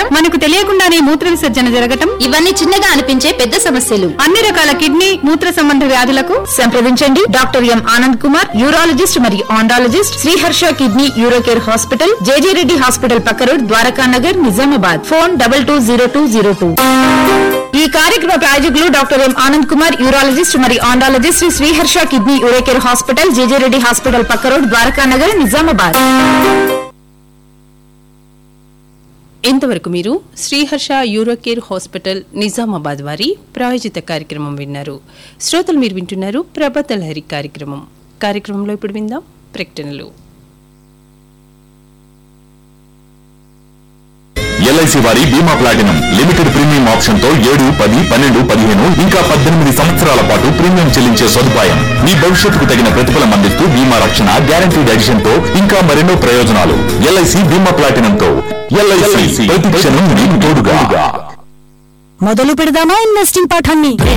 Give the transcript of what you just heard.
కావడం మనకు తెలియకుండానే మూత్ర విసర్జన జరగటం ఇవన్నీ చిన్నగా అనిపించే పెద్ద సమస్యలు అన్ని రకాల కిడ్నీ మూత్ర సంబంధ వ్యాధులకు సంప్రదించండి doctor M Anand Kumar urologist మరియు andrologist Sriharsha kidney Urocare hospital JJ Reddy hospital పక్క road Dwaraka Nagar Nizamabad phone double two zero two zero two ఈ కార్యక్రమ ప్రాయోజకులు doctor M Anand Kumar urologist మరియు andrologist Sri Sriharsha kidney Urocare hospital JJ Reddy hospital పక్క రోడ్ ద్వారకా నగర్ నిజామాబాద్ ఇంతవరకు మీరు శ్రీహర్ష యూరోకేర్ హాస్పిటల్ నిజామాబాద్ వారి ప్రాయోజిత కార్యక్రమం విన్నారు శ్రోతలు మీరు వింటున్నారు ప్రభత లహరి కార్యక్రమం కార్యక్రమంలో ఇప్పుడు విందాం ప్రకటనలు ఎల్ఐసి వారి బీమా ప్లాటినం లిమిటెడ్ ప్రీమియం ఆప్షన్ తో ఏడు పది పన్నెండు పదిహేను ఇంకా పద్దెనిమిది సంవత్సరాల పాటు ప్రీమియం చెల్లించే సదుపాయం మీ భవిష్యత్తుకు తగిన ప్రతిఫలం అందిస్తూ బీమా రక్షణ గ్యారంటీడ్ ఎడిషన్ తో ఇంకా మరెన్నో ప్రయోజనాలు ఎల్ఐసి బీమా ప్లాటినం తో ఎల్ఐసి ప్రతి క్షణం మీకు తోడుగా మొదలు పెడదామా ఇన్వెస్టింగ్ పాఠాన్ని